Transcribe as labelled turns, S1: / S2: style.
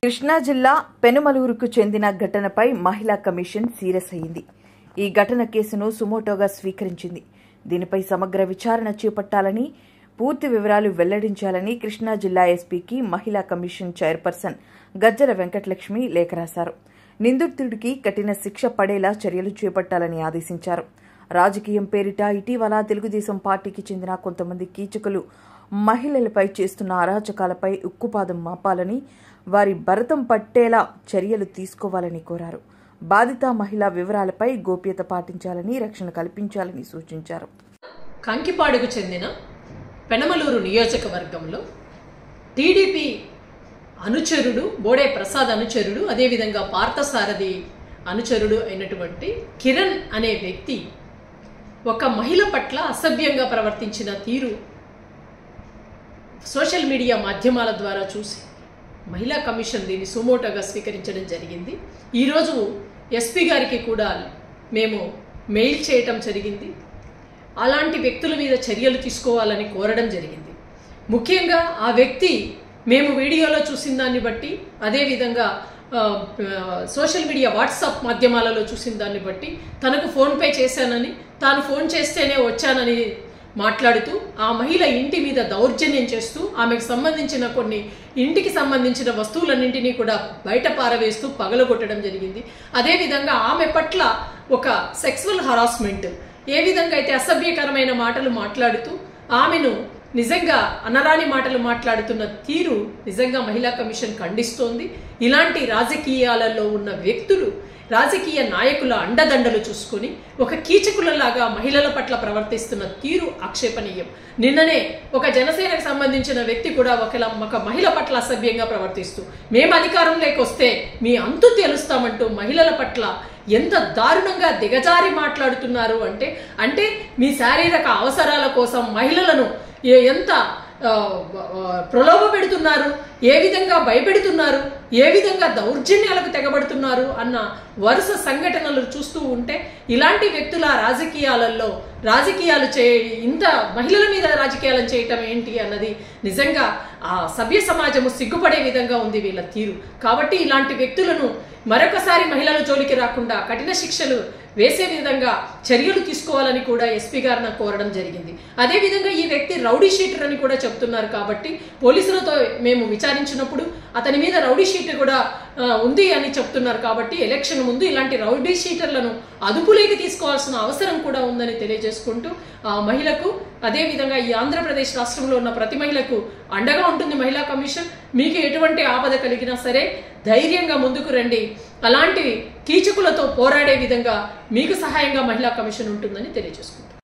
S1: కృష్ణా జిల్లా పెనుమలూరుకు చెందిన ఘటనపై మహిళా కమిషన్ సీరియస్ అయింది ఈ ఘటన కేసును సుమోటోగా స్వీకరించింది దీనిపై సమగ్ర విచారణ చేపట్టాలని పూర్తి వివరాలు వెల్లడించాలని కృష్ణా జిల్లా ఎస్పీకి మహిళా కమిషన్ చైర్పర్సన్ గజ్జల వెంకటలక్ష్మి లేఖ రాశారు నిందితుడికి కఠిన శిక్ష పడేలా చర్యలు చేపట్టాలని ఆదేశించారు రాజకీయం పేరిట ఇటీవల తెలుగుదేశం పార్టీకి చెందిన కొంతమంది కీచకులు మహిళలపై చేస్తున్న అరాచకాలపై ఉక్కుపాదం మాపాలని వారి భరతం పట్టేలా చర్యలు తీసుకోవాలని కోరారు బాధిత మహిళ వివరాలపై గోప్యత పాటించాలని రక్షణ కల్పించాలని సూచించారు
S2: కంకిపాడుకు చెందిన పెనమలూరు నియోజకవర్గంలో టీడీపీ అనుచరుడు బోడే ప్రసాద్ అనుచరుడు అదేవిధంగా పార్థసారథి అనుచరుడు అయినటువంటి కిరణ్ అనే వ్యక్తి ఒక మహిళ పట్ల అసభ్యంగా ప్రవర్తించిన తీరు సోషల్ మీడియా మాధ్యమాల ద్వారా చూసి మహిళా కమిషన్ దీన్ని సుమోటోగా స్వీకరించడం జరిగింది ఈరోజు ఎస్పీ గారికి కూడా మేము మెయిల్ చేయటం జరిగింది అలాంటి వ్యక్తుల మీద చర్యలు తీసుకోవాలని కోరడం జరిగింది ముఖ్యంగా ఆ వ్యక్తి మేము వీడియోలో చూసిన దాన్ని బట్టి అదేవిధంగా ఆ, ఆ, సోషల్ మీడియా వాట్సాప్ మాధ్యమాలలో చూసిన దాన్ని బట్టి తనకు ఫోన్పే చేశానని తాను ఫోన్ చేస్తేనే వచ్చానని మాట్లాడుతూ ఆ మహిళ ఇంటి మీద దౌర్జన్యం చేస్తూ ఆమెకు సంబంధించిన కొన్ని ఇంటికి సంబంధించిన వస్తువులన్నింటినీ కూడా బయట పారవేస్తూ పగలగొట్టడం జరిగింది అదేవిధంగా ఆమె పట్ల ఒక సెక్సువల్ హరాస్మెంట్ ఏ విధంగా అయితే అసభ్యకరమైన మాటలు మాట్లాడుతూ ఆమెను నిజంగా అనరాని మాటలు మాట్లాడుతున్న తీరు నిజంగా మహిళా కమిషన్ ఖండిస్తోంది ఇలాంటి రాజకీయాలలో ఉన్న వ్యక్తులు రాజకీయ నాయకుల అండదండలు చూసుకొని ఒక కీచకులలాగా మహిళల పట్ల ప్రవర్తిస్తున్న తీరు ఆక్షేపణీయం నిన్ననే ఒక జనసేనకు సంబంధించిన వ్యక్తి కూడా ఒకలా ఒక మహిళ పట్ల అసభ్యంగా ప్రవర్తిస్తూ మేము అధికారంలోకి వస్తే మీ అంతు తెలుస్తామంటూ మహిళల పట్ల ఎంత దారుణంగా దిగజారి మాట్లాడుతున్నారు అంటే అంటే మీ శారీరక అవసరాల కోసం మహిళలను ఏ- ఎంత ఆ, ఆ, ప్రలోభ పెడుతున్నారు ఏ విధంగా భయపెడుతున్నారు ఏ విధంగా దౌర్జన్యాలకు తెగబడుతున్నారు అన్న వరుస సంఘటనలు చూస్తూ ఉంటే ఇలాంటి వ్యక్తుల రాజకీయాలలో రాజకీయాలు చే ఇంత మహిళల మీద రాజకీయాలను చేయటం ఏంటి అన్నది నిజంగా ఆ సభ్య సమాజము సిగ్గుపడే విధంగా ఉంది వీళ్ళ తీరు కాబట్టి ఇలాంటి వ్యక్తులను మరొకసారి మహిళల జోలికి రాకుండా కఠిన శిక్షలు వేసే విధంగా చర్యలు తీసుకోవాలని కూడా ఎస్పీ గారిని కోరడం జరిగింది అదేవిధంగా ఈ వ్యక్తి రౌడీ షీటర్ అని కూడా చెప్తున్నారు కాబట్టి పోలీసులతో మేము విచారించినప్పుడు అతని మీద రౌడీ షీటర్ కూడా ఆ, ఉంది అని చెప్తున్నారు కాబట్టి ఎలక్షన్ ముందు ఇలాంటి రౌడీ షీటర్లను అదుపులోకి తీసుకోవాల్సిన అవసరం కూడా ఉందని తెలియజేసుకుంటూ ఆ మహిళకు అదేవిధంగా ఈ ఆంధ్రప్రదేశ్ రాష్ట్రంలో ఉన్న ప్రతి మహిళకు అండగా ఉంటుంది మహిళా కమిషన్ మీకు ఎటువంటి ఆపద కలిగినా సరే ధైర్యంగా ముందుకు రండి అలాంటి కీచకులతో పోరాడే విధంగా మీకు సహాయంగా మహిళా కమిషన్ ఉంటుందని తెలియజేసుకుంటాం